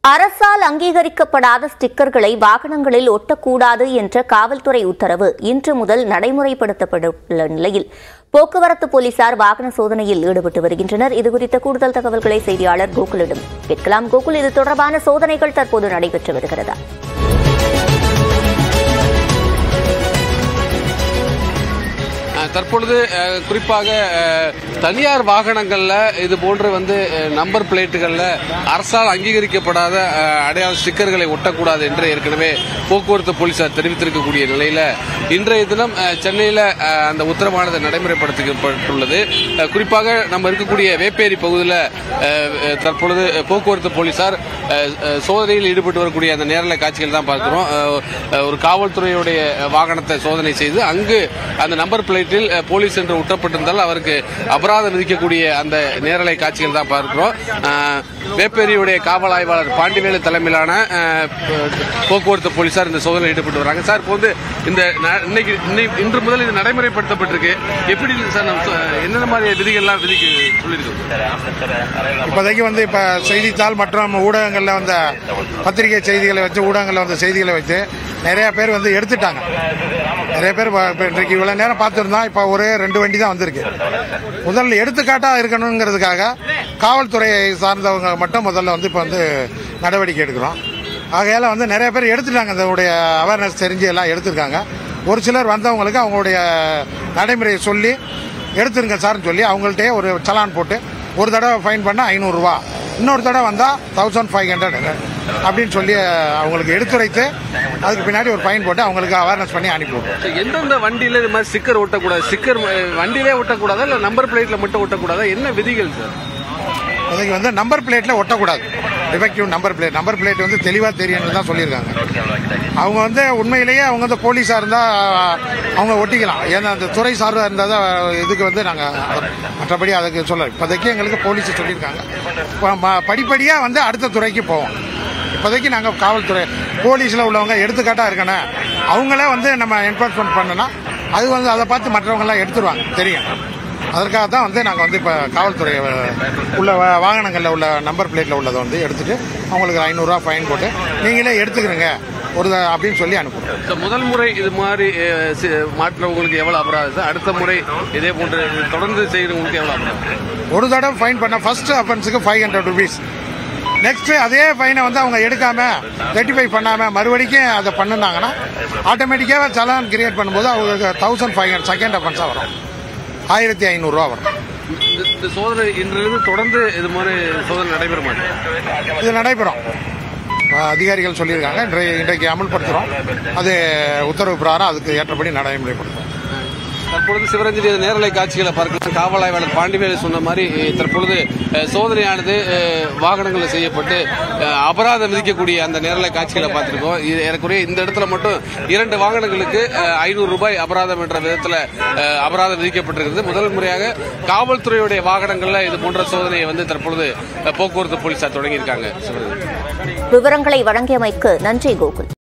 அரசால் அங்கீகரிக்கப்படாத ஸ்டிக்கர்களை வாகனங்களில் ஒட்டக்கூடாது என்ற காவல்துறை உத்தரவு இன்று முதல் நடைமுறைப்படுத்தப்பட்டுள்ள நிலையில் போக்குவரத்து போலீசார் வாகன சோதனையில் ஈடுபட்டு வருகின்றனர் இதுகுறித்த கூடுதல் தகவல்களை செய்தியாளர் கோகுலிடம் கேட்கலாம் கோகுல் இது தொடர்பான சோதனைகள் தற்போது நடைபெற்று வருகிறதா அஹ் தற்பொழுது அஹ், குறிப்பாக அஹ், தனியார் வாகனங்கள்ல இது போன்று வந்து அஹ், நம்பர் பிளேட்டுகள்ல அரசால் அங்கீகரிக்கப்படாத அஹ், அடையாள ஸ்டிக்கர்களை ஒட்டக்கூடாது என்று ஏற்கனவே போக்குவரத்து போலீசார் தெரிவித்திருக்கக்கூடிய நிலையில இன்றைய தினம் அஹ், சென்னையில அஹ், அந்த உத்தரவானது நடைமுறைப்படுத்தப்பட்டுள்ளது அஹ், குறிப்பாக நம்ம இருக்கக்கூடிய வேப்பேரி பகுதியில் அஹ், அஹ், தற்பொழுது போக்குவரத்து போலீசார் அஹ், அஹ், சோதனையில் ஈடுபட்டு வரக்கூடிய அந்த நேரலை காட்சிகள் தான் பார்க்கிறோம் அஹ், அஹ், ஒரு காவல்துறையுடைய வாகனத்தை சோதனை செய்து அங்கு அந்த நம்பர் பிளேட்டில் அஹ், போலீஸ் என்று ஒட்டப்பட்டிருந்தால் அவருக்கு அபராதம் விதிக்கக்கூடிய அந்த நேரலை காட்சிகள் தான் பார்க்கிறோம் அஹ், வேப்பேரியுடைய காவல் ஆய்வாளர் பாண்டிவேலு தலைமையிலான அஹ், போக்குவரத்து போலீசார் இந்த சோதனையில் ஈடுபட்டு வராங்க சார் இப்போ வந்து இந்த ந- இன்னைக்கு இன்னை- இன்று முதல் இது நடைமுறைப்படுத்தப்பட்டிருக்கு எப்படி இருக்கு சார் நம்ம சொ- என்னென்ன மாதிரி விதிகள்லாம் விதிக்க சொல்லியிருக்கோம் இப்போதைக்கு வந்து இப்போ செய்தித்தாள் மற்றும் ஊடகங்களில் வந்த பத்திரிகை செய்திகளை வச்சு ஊடகங்களில் வந்த செய்திகளை வச்சு நிறைய பேர் வந்து எடுத்துட்டாங்க நிறைய பேர் இப்ப- இப்ப இன்றைக்கு இவ்வளோ நேரம் பார்த்துருந்தோம் இப்போ ஒரே ரெண்டு வண்டி தான் வந்திருக்கு முதல்ல எடுத்துக்காட்டாக இருக்கணுங்கிறதுக்காக காவல்துறையை சார்ந்தவங்க மட்டும் முதல்ல வந்து இப்போ வந்து நடவடிக்கை எடுக்கிறோம் ஆகையால் வந்து நிறைய பேர் எடுத்துட்டாங்க அதனுடைய அவேர்னஸ் தெரிஞ்சு எல்லாம் எடுத்திருக்காங்க ஒரு சிலர் வந்தவங்களுக்கு அவங்களுடைய நடைமுறையை சொல்லி எடுத்துருங்க சார்னு சொல்லி அவங்கள்ட்டே ஒரு சலான் போட்டு ஒரு தடவை ஃபைன் பண்ணால் ஐநூறுரூவா இன்னொரு தடவை வந்தால் தௌசண்ட் ஃபைவ் ஹண்ட்ரட் அப்படின்னு சொல்லி அவங்களுக்கு எடுத்துரைத்து அதுக்கு பின்னாடி ஒரு ஃபைன் போட்டு அவங்களுக்கு அவேர்னஸ் பண்ணி அனுப்பி விடுவோம் சார், எந்தெந்த வண்டியில இது மாதிரி ஸ்டிக்கர் ஒட்டக்கூடாது ஸ்டிக்கர் வண்டியிலே ஒட்டக்கூடாதா இல்ல நம்பர் பிளேட்ல மட்டும் ஒட்டக்கூடாதா என்ன விதிகள் சார் அதுக்கு வந்து நம்பர் பிளேட்டில் ஒட்டக்கூடாது defective number plate number plate வந்து தெளிவாக தெரியும்னு தான் சொல்லியிருக்காங்க அவங்க வந்து உண்மையிலேயே அவங்க வந்து போலீஸாக இருந்தால் அவங்க ஒட்டிக்கலாம் ஏன்னா அந்த துறை சார்பாக இருந்தால் தான் இதுக்கு வந்து நாங்கள் மற்றபடி அதுக்கு சொல்ல இப்போதைக்கு எங்களுக்கு போலீஸ் சொல்லியிருக்காங்க இப்போ ம- படிப்படியாக வந்து அடுத்த துறைக்கு போவோம் இப்போதைக்கு நாங்கள் காவல்துறை போலீஸில் உள்ளவங்க எடுத்துக்காட்டாக இருக்கணும் அவங்களே வந்து நம்ம என்ஃபோர்ஸ்மெண்ட் பண்ணனா அது வந்து அதை பார்த்து மற்றவங்கெல்லாம் எடுத்துருவாங்க தெரியும் அதற்காக தான் வந்து நாங்கள் வந்து இப்போ காவல்துறை அஹ், உள்ள வா- வாகனங்களில் உள்ள நம்பர் பிளேட்டில் உள்ளதை வந்து எடுத்துட்டு அவங்களுக்கு ஐநூறுரூவா ஃபைன் போட்டு நீங்களே எடுத்துக்கிறங்க ஒரு த- அப்படின்னு சொல்லி அனுப்புகிறோம் சார், முதல் முறை இது மாதிரி அஹ், சி- மாற்றுறவங்களுக்கு எவ்வளவு அபராதம் சார் அடுத்த முறை இதே போன்று தொடர்ந்து செய்யறவங்களுக்கு எவ்வளவு அபராதம் ஒரு தடவை ஃபைன் பண்ண ஃபர்ஸ்ட் அஃபென்ஸுக்கு ஃபைவ் ஹண்ட்ரட் ருபீஸ் நெக்ஸ்ட் அதே ஃபைனை வந்து அவங்க எடுக்காம ரெட்டிஃபை பண்ணாம மறுபடிக்கும் அதை பண்ணுனாங்கன்னா ஆட்டோமேட்டிக்காக சலான் கிரியேட் பண்ணும்போது அவங்களுக்கு தௌசண்ட் ஃபைவ் ஹண்ட்ரட் செகண்ட் அஃபென்ஸாக வரும் ஆயிரத்தி ஐநூறுரூவா வரும் இந்த- இந்த சோதனை இன்றிலிருந்து தொடர்ந்து இது மாதிரி சோதனை நடைபெற மாட்டேன் இது நடைபெறும் அஹ் அதிகாரிகள் சொல்லியிருக்காங்க இன்றைய இன்றைக்கு அமல்படுத்துகிறோம் அது உத்தரவு பிரகாரம் அதுக்கு ஏற்றபடி நடைமுறைப்படுத்தும் தற்பொழுது சிவரஞ்சனி அந்த நேரலை காட்சிகளை பார்க்கலாம் காவல் ஆய்வாளர் பாண்டிவேலு சொன்ன மாதிரி அஹ், தற்பொழுது அஹ், சோதனையானது அஹ், வாகனங்களில் செய்யப்பட்டு அஹ், அபராதம் விதிக்கக்கூடிய அந்த நேரலை காட்சிகளை பார்த்திருக்கோம் இது ஏறக்குறைய இந்த இடத்துல மட்டும் இரண்டு வாகனங்களுக்கு ஐநூறு ரூபாய் அபராதம் என்ற விதத்தில் அஹ், அபராதம் விதிக்கப்பட்டிருக்கிறது முதல் முறையாக காவல்துறையுடைய வாகனங்கள்ல இது போன்ற சோதனையை வந்து தற்பொழுது அஹ், போக்குவரத்து போலீசார் தொடங்கியிருக்காங்க சிவரஞ்சனி விவரங்களை வழங்கியமைக்கு நன்றி கோகுல்